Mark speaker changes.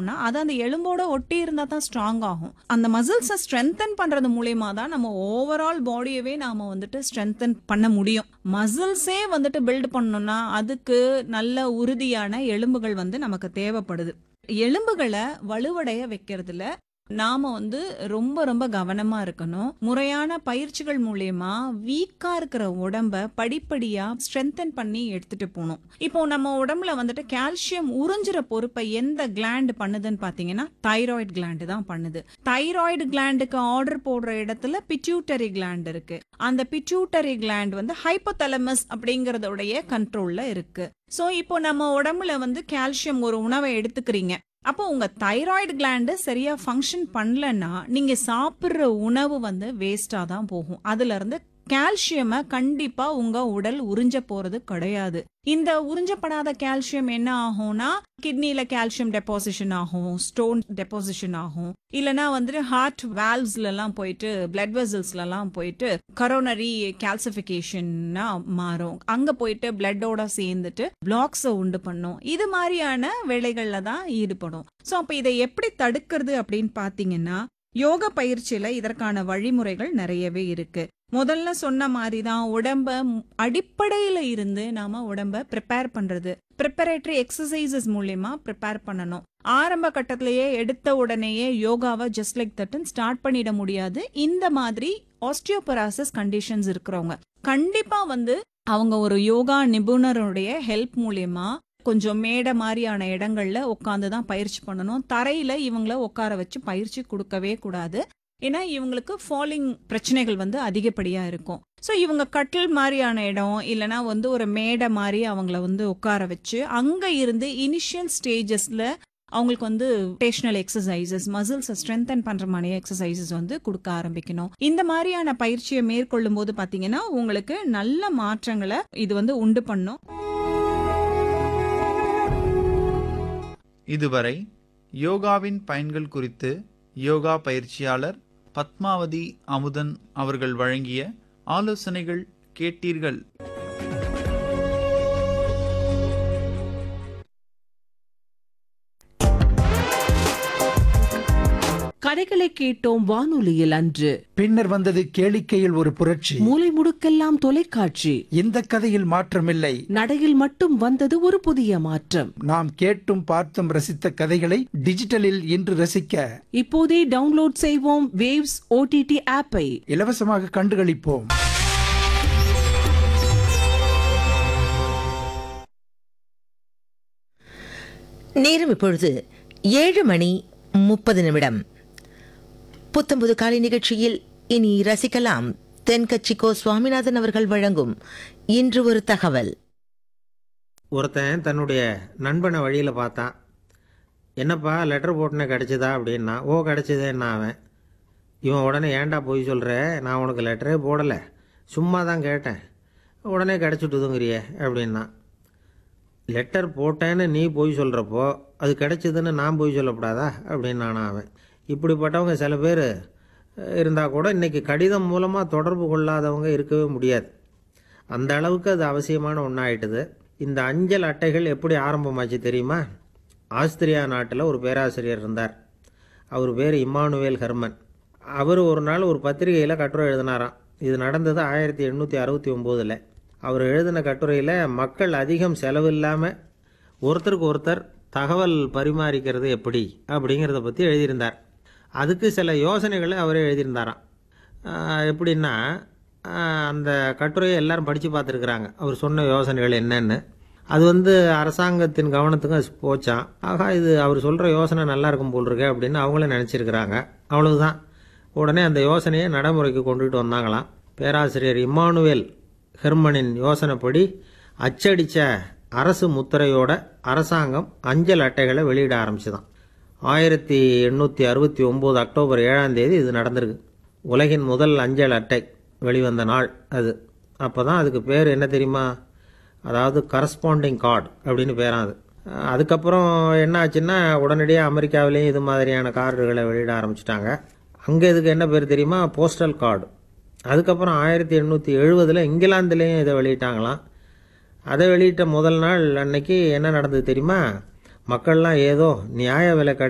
Speaker 1: ஆகும்னா அது அந்த எலும்போட ஒட்டி இருந்தா தான் ஸ்ட்ராங் ஆகும் அந்த மசில்ஸை ஸ்ட்ரென்தன் பண்றது மூலியமா தான் நம்ம ஓவரால் பாடியவே நாம வந்துட்டு ஸ்ட்ரென்தன் பண்ண முடியும் மசில்ஸே வந்துட்டு பில்ட் பண்ணணும்னா அதுக்கு நல்ல உறுதியான எலும்புகள் வந்து நமக்கு தேவைப்படுது எலும்புகளை வலுவடைய வைக்கிறதுல நாம வந்து ரொம்ப ரொம்ப கவனமா இருக்கணும் முறையான பயிற்சிகள் மூலியமா வீக்கா இருக்கிற உடம்ப படிப்படியா ஸ்ட்ரென்தன் பண்ணி எடுத்துட்டு போகணும் இப்போ நம்ம உடம்புல வந்துட்டு கால்சியம் உறிஞ்சுற பொறுப்பை எந்த கிளாண்ட் பண்ணுதுன்னு பாத்தீங்கன்னா தைராய்டு கிளாண்ட் தான் பண்ணுது தைராய்டு கிளாண்டுக்கு ஆர்டர் போடுற இடத்துல பிட்யூட்டரி கிளாண்ட் இருக்கு அந்த பிட்யூட்டரி கிளாண்ட் வந்து ஹைப்போதலமஸ் அப்படிங்கறதோடைய கண்ட்ரோல்ல இருக்கு சோ இப்போ நம்ம உடம்புல வந்து கால்சியம் ஒரு உணவை எடுத்துக்கிறீங்க அப்போ உங்க தைராய்டு கிளாண்டு சரியா ஃபங்க்ஷன் பண்ணலன்னா நீங்க சாப்பிடுற உணவு வந்து வேஸ்டா தான் போகும் அதுல இருந்து கால்சியமை கண்டிப்பா உங்க உடல் உறிஞ்ச போறது கிடையாது இந்த உறிஞ்சப்படாத கால்சியம் என்ன ஆகும்னா கிட்னில கால்சியம் டெபாசிஷன் ஆகும் ஸ்டோன் டெபாசிஷன் ஆகும் இல்லனா வந்துட்டு ஹார்ட் வால்வ்ஸ்ல எல்லாம் போயிட்டு பிளட் வெசல்ஸ்ல எல்லாம் போயிட்டு கரோனரி கால்சிபிகேஷன்னா மாறும் அங்க போயிட்டு பிளட்டோட சேர்ந்துட்டு பிளாக்ஸ உண்டு பண்ணும் இது மாதிரியான வேலைகள்ல தான் ஈடுபடும் சோ அப்ப இதை எப்படி தடுக்கிறது அப்படின்னு பாத்தீங்கன்னா யோக பயிற்சியில இதற்கான வழிமுறைகள் நிறையவே இருக்கு முதல்ல சொன்ன மாதிரி தான் உடம்ப ம்- அடிப்படையில இருந்து நாம உடம்ப ப்ரிப்பேர் பண்றது ப்ரிப்பரேட்டரி எக்ஸசைசஸ் மூலியமா ப்ரிப்பேர் பண்ணணும் ஆரம்ப கட்டத்திலேயே எடுத்த உடனேயே யோகாவை ஜஸ்ட் லைக் தட்டுன்னு ஸ்டார்ட் பண்ணிட முடியாது இந்த மாதிரி ஆஸ்டியோபராசிஸ் கண்டிஷன்ஸ் இருக்கிறவங்க கண்டிப்பா வந்து அவங்க ஒரு யோகா நிபுணருடைய ஹெல்ப் மூலியமா கொஞ்சம் மேடை மாதிரியான இடங்கள்ல உட்காந்து தான் பயிற்சி பண்ணணும் தரையில இவங்கள உட்கார வச்சு பயிற்சி கொடுக்கவே கூடாது ஏன்னா இவங்களுக்கு ஃபாலிங் பிரச்சனைகள் வந்து அதிகப்படியா இருக்கும் ஸோ இவங்க கட்டில் மாதிரியான இடம் இல்லைன்னா வந்து ஒரு மேடை மாதிரி அவங்கள வந்து உட்கார வச்சு அங்க இருந்து இனிஷியல் ஸ்டேஜஸ்ல அவங்களுக்கு வந்து டேஷனல் எக்ஸசைசஸ் மசில்ஸை ஸ்ட்ரென்தன் பண்ற மாதிரி எக்ஸசைசஸ் வந்து கொடுக்க ஆரம்பிக்கணும் இந்த மாதிரியான பயிற்சியை மேற்கொள்ளும் போது பாத்தீங்கன்னா உங்களுக்கு நல்ல மாற்றங்களை இது வந்து உண்டு பண்ணும்
Speaker 2: இதுவரை யோகாவின் பயன்கள் குறித்து யோகா பயிற்சியாளர் பத்மாவதி அமுதன் அவர்கள் வழங்கிய ஆலோசனைகள் கேட்டீர்கள்
Speaker 3: கதைகளை கேட்டோம் வானொலியில் அன்று
Speaker 4: பின்னர் வந்தது கேளிக்கையில் ஒரு புரட்சி
Speaker 3: மூலை முடுக்கெல்லாம் தொலைக்காட்சி
Speaker 4: இந்த கதையில் மாற்றமில்லை
Speaker 3: நடையில் மட்டும் வந்தது ஒரு புதிய மாற்றம்
Speaker 4: நாம் கேட்டும் பார்த்தும் ரசித்த கதைகளை டிஜிட்டலில் இன்று ரசிக்க
Speaker 3: இப்போதே டவுன்லோட் செய்வோம் வேவ்ஸ் ஓடிடி ஆப்பை
Speaker 4: இலவசமாக கண்டுகளிப்போம்
Speaker 5: நேரம் இப்பொழுது ஏழு மணி முப்பது நிமிடம் புத்தம்புது காலை நிகழ்ச்சியில் இனி ரசிக்கலாம் தென்கட்சிக்கோ சுவாமிநாதன் அவர்கள் வழங்கும் இன்று ஒரு தகவல்
Speaker 6: ஒருத்தன் தன்னுடைய நண்பனை வழியில் பார்த்தான் என்னப்பா லெட்டர் போட்டுனே கிடச்சிதா அப்படின்னா ஓ கிடச்சிதேன்னா அவன் இவன் உடனே ஏன்டா போய் சொல்கிற நான் உனக்கு லெட்டரே போடலை சும்மா தான் கேட்டேன் உடனே கிடச்சிட்டுதுங்கிறியே அப்படின்னா லெட்டர் போட்டேன்னு நீ போய் சொல்கிறப்போ அது கிடைச்சதுன்னு நான் போய் சொல்லக்கூடாதா அப்படின்னானா அவன் இப்படிப்பட்டவங்க சில பேர் இருந்தால் கூட இன்றைக்கி கடிதம் மூலமாக தொடர்பு கொள்ளாதவங்க இருக்கவே முடியாது அந்த அளவுக்கு அது அவசியமான ஒன்றாயிட்டுது இந்த அஞ்சல் அட்டைகள் எப்படி ஆரம்பமாச்சு தெரியுமா ஆஸ்திரியா நாட்டில் ஒரு பேராசிரியர் இருந்தார் அவர் பேர் இம்மானுவேல் ஹெர்மன் அவர் ஒரு நாள் ஒரு பத்திரிகையில் கட்டுரை எழுதினாராம் இது நடந்தது ஆயிரத்தி எண்ணூற்றி அறுபத்தி ஒம்போதில் அவர் எழுதின கட்டுரையில் மக்கள் அதிகம் செலவு இல்லாமல் ஒருத்தருக்கு ஒருத்தர் தகவல் பரிமாறிக்கிறது எப்படி அப்படிங்கிறத பற்றி எழுதியிருந்தார் அதுக்கு சில யோசனைகளை அவரே எழுதியிருந்தாராம் ஆஹ் எப்படின்னா ஆஹ் அந்த கட்டுரையை எல்லாரும் படித்து பார்த்துருக்குறாங்க அவர் சொன்ன யோசனைகள் என்னென்னு அது வந்து அரசாங்கத்தின் கவனத்துக்கும் அது போச்சான் ஆகா இது அவர் சொல்கிற யோசனை நல்லா இருக்கும் போல் இருக்கே அப்படின்னு அவங்களே நினச்சிருக்கிறாங்க அவ்வளவுதான் உடனே அந்த யோசனையை நடைமுறைக்கு கொண்டுகிட்டு வந்தாங்களாம் பேராசிரியர் இம்மானுவேல் ஹெர்மனின் யோசனைப்படி அச்சடித்த அரசு முத்திரையோட அரசாங்கம் அஞ்சல் அட்டைகளை வெளியிட ஆரம்பிச்சுதான் ஆயிரத்தி எண்ணூற்றி அறுபத்தி ஒம்பது அக்டோபர் ஏழாம் தேதி இது நடந்திருக்கு உலகின் முதல் அஞ்சல் அட்டை வெளிவந்த நாள் அது அப்போ தான் அதுக்கு பேர் என்ன தெரியுமா அதாவது கரஸ்பாண்டிங் கார்டு அப்படின்னு பேரான் அது அஹ் அதுக்கப்புறம் என்ன ஆச்சுன்னா உடனடியாக அமெரிக்காவிலேயும் இது மாதிரியான கார்டுகளை வெளியிட ஆரம்பிச்சிட்டாங்க அங்கே இதுக்கு என்ன பேர் தெரியுமா போஸ்டல் கார்டு அதுக்கப்புறம் ஆயிரத்தி எண்ணூற்றி எழுபதில் இங்கிலாந்துலேயும் இதை வெளியிட்டாங்களாம் அதை வெளியிட்ட முதல் நாள் அன்னைக்கு என்ன நடந்தது தெரியுமா மக்கள்லாம் ஏதோ நியாய விலை கடை